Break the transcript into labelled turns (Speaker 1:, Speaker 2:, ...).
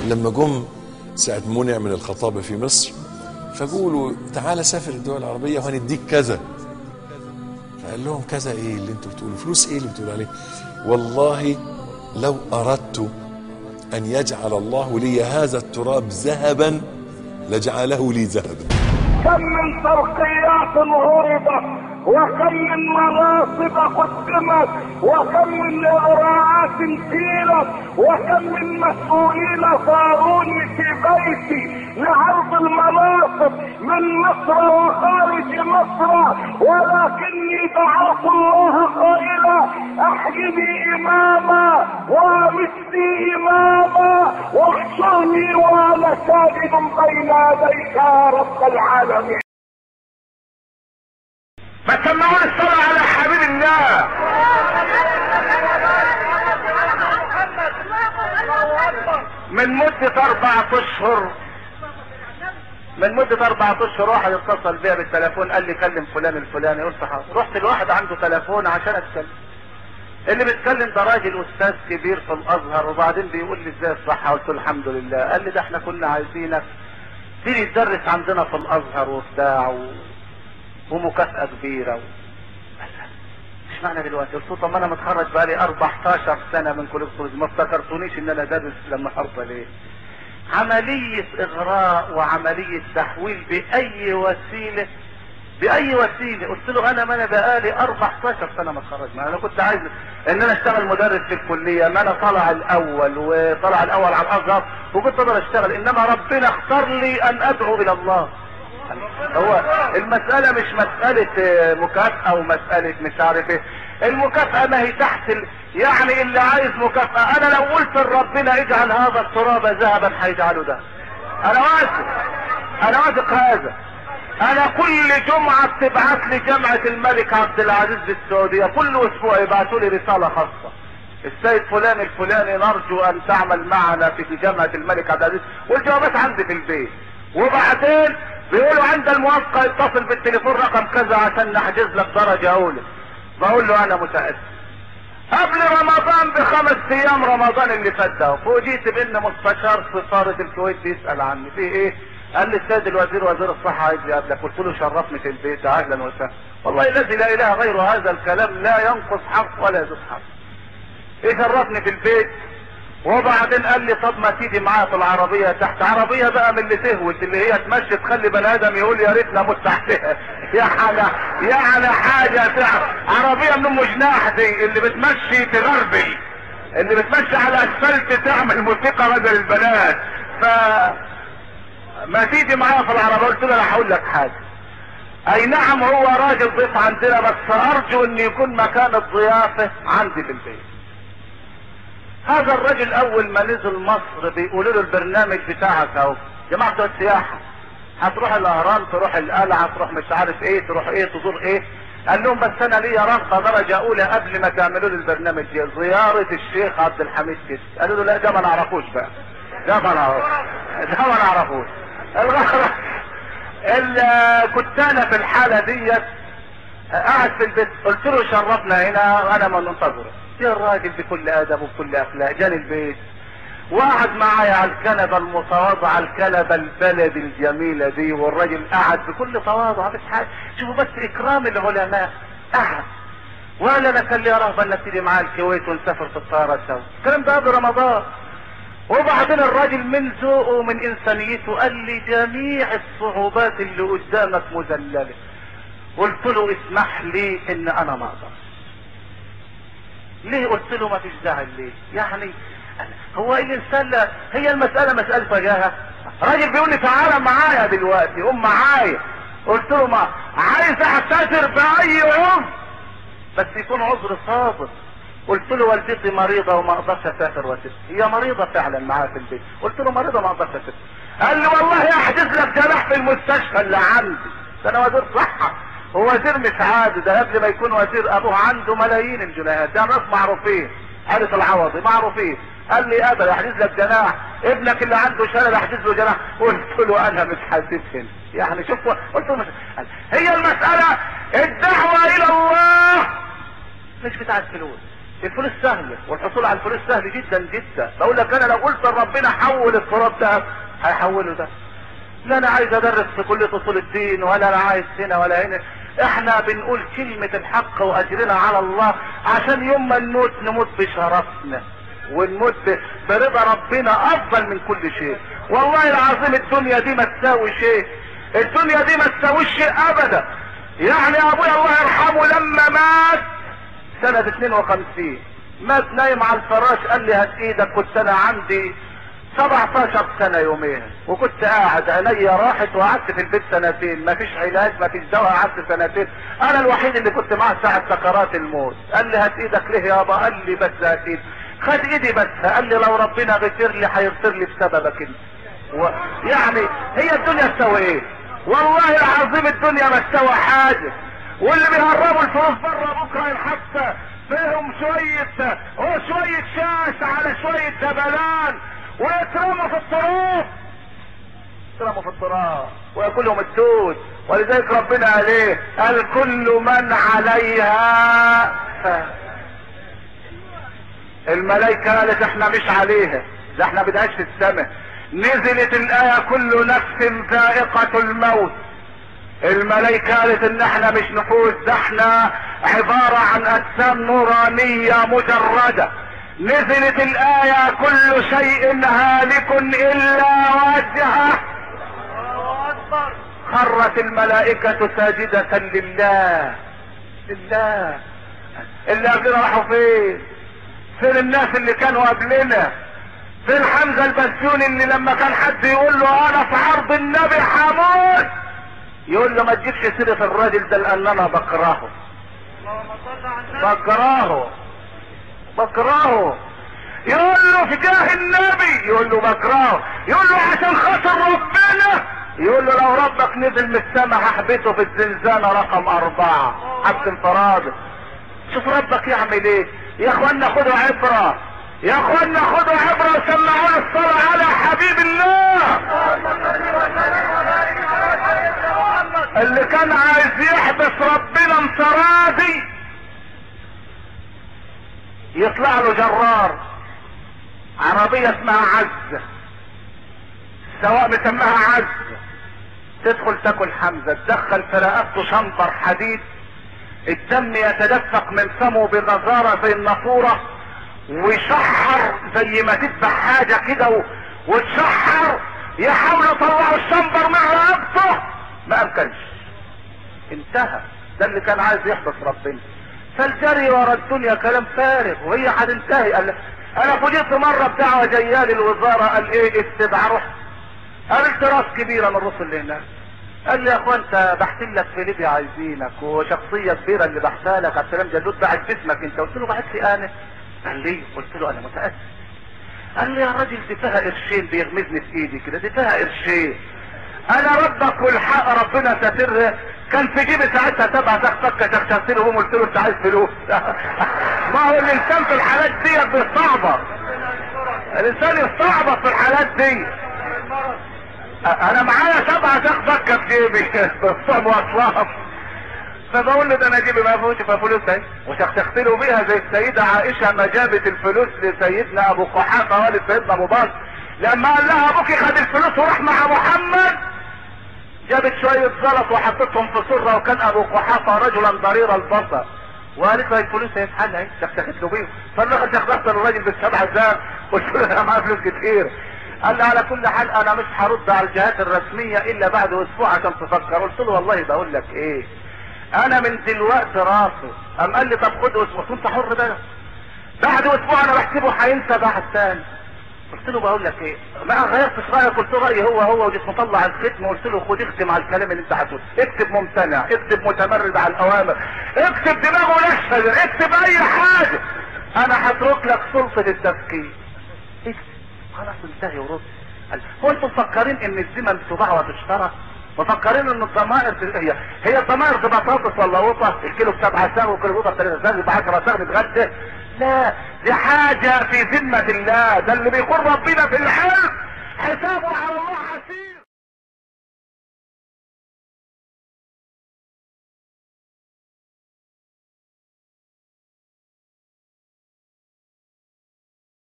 Speaker 1: لما جم ساعة منع من الخطابة في مصر فقولوا تعالى سافر الدول العربية وهنديك كذا فقال لهم كذا ايه اللي انتوا بتقولوا فلوس ايه اللي بتقولوا عليه والله لو اردت ان يجعل الله لي هذا التراب ذهبا لجعله لي ذهبا
Speaker 2: كم من ترقيات غربت وكم من مناصب قدمت وكم من اغراءات كيلت وكم من مسؤولين صاروني في بيتي لعرض المناصب من مصر وخارج مصر ولكني دعوت الله قائلا احيني اماما وامتني اماما واحشرني وانا ساجد بين يديك يا رب العالمين
Speaker 3: ما تسمعون الصلاة على حبيب الله من مدة أربعة أشهر من مدة أربعة أشهر واحد اتصل بيا بالتليفون قال لي كلم فلان الفلاني قلت حاضر رحت لواحد عنده تليفون عشان أتكلم اللي بيتكلم ده راجل أستاذ كبير في الأزهر وبعدين بيقول لي إزاي الصحة قلت له الحمد لله قال لي ده إحنا كنا عايزينك تيجي تدرس عندنا في الأزهر وبتاع و... ومكافأة كبيرة و... مش معنى دلوقتي قلت له طب ما انا متخرج بقالي 14 سنة من كلية الطب ما افتكرتونيش ان انا دارس لما حرصة ليه عملية اغراء وعملية تحويل باي وسيلة باي وسيلة قلت له انا ما انا بقالي 14 سنة متخرج ما انا كنت عايز ان انا اشتغل مدرس في الكلية ما انا طلع الاول وطلع الاول على الازهر وكنت اقدر اشتغل انما ربنا اختار لي ان ادعو الى الله هو المسألة مش مسألة مكافأة ومسألة مش عارف ايه المكافأة ما هي تحت ال... يعني اللي عايز مكافأة انا لو قلت لربنا اجعل هذا التراب ذهبا هيجعله ده انا واثق انا واثق هذا انا كل جمعة بتبعت لي جامعة الملك عبد العزيز بالسعودية كل اسبوع يبعتوا لي رسالة خاصة السيد فلان الفلاني نرجو ان تعمل معنا في جامعة الملك عبد العزيز والجوابات عندي في البيت وبعدين بيقولوا عند الموافقة اتصل بالتليفون رقم كذا عشان نحجز لك درجة اولى بقول له انا متأسف قبل رمضان بخمس ايام رمضان اللي فات ده فوجئت بان مستشار سفارة الكويت بيسأل عني في ايه قال لي السيد الوزير وزير الصحة عايز يقابلك قلت له شرفني في البيت اهلا وسهلا والله الذي لا اله غير هذا الكلام لا ينقص حق ولا يزيد حق ايه شرفني في البيت وبعدين قال لي طب ما تيجي معايا في العربية تحت عربية بقى من اللي تهوت اللي هي تمشي تخلي بني ادم يقول يا ريتنا موت تحتها يعني يعني حاجة تعب عربية من ام جناح دي اللي بتمشي تغربل اللي بتمشي على اسفلت تعمل موسيقى بدل البنات ف ما تيجي معايا في العربية قلت له انا هقول لك حاجة اي نعم هو راجل ضيف عندنا بس ارجو ان يكون مكان الضيافة عندي في البيت هذا الرجل اول ما نزل مصر بيقولوا له البرنامج بتاعك اهو جماعة بتوع السياحة هتروح الاهرام تروح القلعة تروح مش عارف ايه تروح ايه تزور ايه قال لهم بس انا ليا رغبة درجة اولى قبل ما تعملوا لي البرنامج دي زيارة الشيخ عبد الحميد كده قالوا له لا ده ما نعرفوش بقى ده ما نعرفوش ده ما نعرفوش الغرض ال- كنت انا في الحالة ديت قاعد في البيت قلت له شرفنا هنا انا ما ننتظره يا الراجل بكل ادب وبكل اخلاق جاني البيت وقعد معايا على الكنبة المتواضعة الكنبة البلد الجميلة دي والراجل قعد بكل تواضع مفيش حاجة شوفوا بس اكرام العلماء قعد ولا انا كان لي رغبة انك تيجي معايا الكويت ونسافر في الطيارة سوا الكلام ده قبل رمضان وبعدين الراجل من ذوقه ومن انسانيته قال لي جميع الصعوبات اللي قدامك مذللة قلت له اسمح لي ان انا ما اقدر ليه قلت له ما فيش داعي ليه يعني هو الانسان لا هي المسألة مسألة فجاهة راجل بيقول لي تعالى معايا دلوقتي قوم معايا قلت له ما عايز اعتذر باي عذر بس يكون عذر صادق قلت له والدتي مريضة وما اقدرش اسافر واسافر هي مريضة فعلا معايا في البيت قلت له مريضة ما اقدرش اسافر قال لي والله احجز لك جناح في المستشفى اللي عندي ده انا وزير صحة هو وزير مش عادي ده قبل ما يكون وزير ابوه عنده ملايين الجنيهات ده ناس معروفين حارس العوضي معروفين قال لي ابدا احجز لك جناح ابنك اللي عنده شلل احجز له جناح قلت له انا مش حاسبهن يعني شوف قلت له مش هي المسألة الدعوة الى الله مش بتاعت فلوس الفلوس سهلة والحصول على الفلوس سهل جدا جدا بقول لك انا لو قلت لربنا حول التراب ده هيحوله ده لا انا عايز ادرس في كلية اصول الدين ولا انا عايز هنا ولا هنا احنا بنقول كلمة الحق واجرنا على الله عشان يوم ما نموت نموت بشرفنا ونموت ب- برضا ربنا افضل من كل شيء والله العظيم الدنيا دي ما تساوي شيء الدنيا دي ما تساويش شيء ابدا يعني ابويا الله يرحمه لما مات سنة 52 مات نايم على الفراش قال لي هات ايدك كنت انا عندي 17 سنة يومين وكنت قاعد عينيا راحت وقعدت في البيت سنتين مفيش علاج مفيش دواء قعدت سنتين انا الوحيد اللي كنت معاه ساعة سكرات الموت قال لي هات ايدك ليه يابا قال لي بس هات ايدي خد ايدي بس قال لي لو ربنا غفر لي هيغفر لي بسببك انت و... يعني هي الدنيا تسوي ايه والله العظيم الدنيا ما تسوي حاجة واللي بيهربوا الفلوس بره بكره الحبسه فيهم شوية هو شوية شاش على شوية دبلان ويترموا في التراب يترموا في التراب وياكلهم الدود ولذلك ربنا قال ايه قال كل من عليها فان. الملائكة قالت احنا مش عليها ده احنا بدهاش في السماء نزلت الآية كل نفس ذائقة الموت الملائكة قالت ان احنا مش نفوس ده احنا عبارة عن اجسام نورانية مجردة نزلت الآية كل شيء هالك الا وجهه خرت الملائكة ساجدة لله لله اللي قبلنا راحوا فين فين الناس اللي كانوا قبلنا فين حمزة البسيوني اللي لما كان حد يقول له انا في عرض النبي حمود يقول له ما تجيبش سيرة الراجل ده لان انا بكرهه بكرهه بكرهه يقول له في جاه النبي يقول له بكرهه يقول له عشان خاطر ربنا يقول له لو ربك نزل من السماء هحبسه في الزنزانة رقم اربعة حبس انفراد شوف ربك يعمل ايه يا اخوانا خدوا عبرة يا اخوانا خدوا عبرة وسمعوا الصلاة على حبيب الله اللي كان عايز يحبس ربنا انفرادي يطلع له جرار عربية اسمها عزة سواء مسماها عزة تدخل تاكل حمزة تدخل في رقبته شنطر حديد الدم يتدفق من فمه بغزارة زي النافورة ويشحر زي ما تذبح حاجة كده و- وتشحر يحاولوا يطلعوا الشنبر من رقبته ما امكنش انتهى ده اللي كان عايز يحبس ربنا فالجري ورا الدنيا كلام فارغ وهي هتنتهي قال انا فوجئت مره بدعوه جايه لي الوزاره قال ايه استدعى رحت قابلت راس كبيره من الرسل اللي هناك قال لي يا اخوان انت بحث لك في ليبيا عايزينك وشخصيه كبيره اللي بحثها لك عبد السلام جلود بعت باسمك انت قلت له بعت لي انا قال لي قلت له انا متاسف قال لي يا راجل دي فيها قرشين بيغمزني في ايدي كده دي فيها قرشين انا ربك والحق ربنا ساتر كان في جيبي ساعتها سبعة تختك شخشخت له قلت له انت عايز فلوس ما هو الانسان في الحالات دي بيستعبط الانسان يستعبط في الحالات دي انا معايا سبعة تختك في جيبي بصام واصلاف فبقول له ده انا جيبي ما فيهوش فلوس اهي وشخشخت له بيها زي السيدة عائشة ما جابت الفلوس لسيدنا ابو قحافة والد سيدنا ابو بكر لما قال لها ابوكي خد الفلوس وراح مع محمد جابت شوية زلط وحطتهم في سرة وكان ابو قحافة رجلا ضرير البصر وقالت له الفلوس هي في حالها اهي شخشخت له بيهم فالراجل شخصت للراجل بالسبع زار قلت له انا معايا فلوس كتير قال لي على كل حال انا مش هرد على الجهات الرسمية الا بعد اسبوع عشان تفكر قلت له والله بقول لك ايه انا من دلوقتي راسي قام قال لي طب خد اسبوع كنت حر بقى بعد اسبوع انا بحسبه هينسى بعد تاني قلت له بقول لك ايه ما غيرتش رايك قلت له رايي هو هو وجيت مطلع الختم وقلت له خد اختم على الكلام اللي انت هتقوله اكتب ممتنع اكتب متمرد على الاوامر اكتب دماغه نشفه اكتب اي حاجه انا هترك لك سلطه التفكير اكتب خلاص انتهي ورد قال، هو انتم مفكرين ان الذمم تباع وتشترى مفكرين ان الضمائر ت- هي هي الضمائر تبقى بطاطس ولا قطه الكيلو بسبعة ساغ وكيلو قطه بثلاثة ساغ يبقى 10 ساغ نتغدى لا دي حاجة في ذمة الله ده اللي بيقول ربنا في الحلم حسابه على الله حسيب